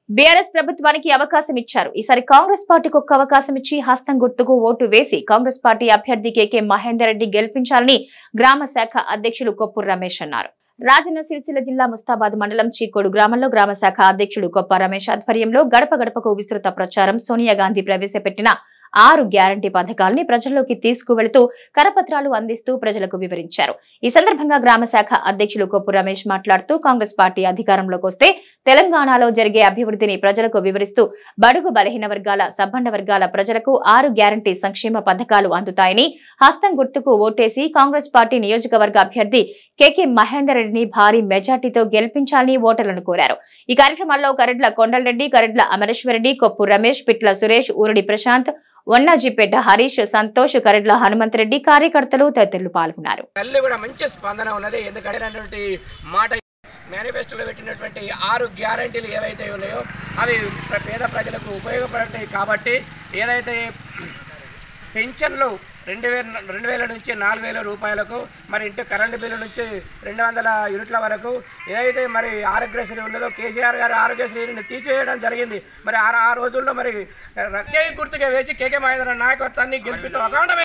BRS ప్రభుత్వానికి అవకాశం ఇచ్చారు ఈసారి కాంగ్రెస్ పార్టీకి ఒక్క అవకాశం ఇచ్చి హస్తం గుర్తుకు ఓటు వేసి కాంగ్రెస్ పార్టీ అభ్యర్థి కేకే మహేందర్ రెడ్డి గెలిపించాలని గ్రామ శాఖ అధ్యక్షులు కొప్పు రమేష్ అన్నారు రాజన్న సిరిసిల్ల జిల్లా ముస్తాబాద్ మండలం చీకోడు గ్రామంలో గ్రామ శాఖ అధ్యక్షుడు కొప్ప రమేష్ ఆధ్వర్యంలో గడప గడపకు విస్తృత ప్రచారం సోనియా గాంధీ ప్రవేశపెట్టిన ఆరు గ్యారంటీ పథకాల్ని ప్రజల్లోకి తీసుకువెళుతూ కరపత్రాలు అందిస్తూ ప్రజలకు వివరించారు ఈ సందర్భంగా గ్రామ శాఖ అధ్యక్షులు కొప్పు రమేష్ మాట్లాడుతూ కాంగ్రెస్ పార్టీ అధికారంలోకి వస్తే తెలంగాణలో జరిగే అభివృద్ధిని ప్రజలకు వివరిస్తూ బడుగు బలహీన వర్గాల సబ్బండ వర్గాల ప్రజలకు ఆరు గ్యారంటీ సంక్షేమ పథకాలు అందుతాయని హస్తం గుర్తుకు ఓటేసి కాంగ్రెస్ పార్టీ నియోజకవర్గ అభ్యర్థి కెకే మహేందర్ రెడ్డిని భారీ మెజార్టీతో గెలిపించాలని ఓటర్లను కోరారు ఈ కార్యక్రమాల్లో కరెడ్ల కొండలరెడ్డి కరెడ్ల అమరేశ్వరరెడ్డి కొప్పు రమేష్ పిట్ల సురేష్ ఊరడి ప్రశాంత్ వన్నాజీపేట హరీష్ సంతోష్ కరెడ్ల హనుమంత్ రెడ్డి కార్యకర్తలు తదితరులు పాల్గొన్నారు తల్లి కూడా మంచి స్పందన ఉన్నది ఎందుకంటే అటువంటి మాట మేనిఫెస్టోలో పెట్టినటువంటి ఆరు గ్యారంటీలు ఏవైతే ఉన్నాయో అవి ప్ర- పేద ప్రజలకు ఉపయోగపడతాయి కాబట్టి ఏదైతే పెన్షన్లు రెండు వేల రెండు వేల నుంచి నాలుగు వేల రూపాయలకు మరి ఇంటి కరెంటు బిల్లు నుంచి రెండు వందల యూనిట్ల వరకు ఏదైతే మరి ఆరోగ్యశ్రీ ఉన్నదో కేసీఆర్ గారు ఆరోగ్యశ్రీని తీసేయడం జరిగింది మరి ఆ ఆ రోజుల్లో మరి రక్షణ గుర్తుగా వేసి కేకే మహేంద్ర నాయకత్వాన్ని గెలిపితో అఖండమైన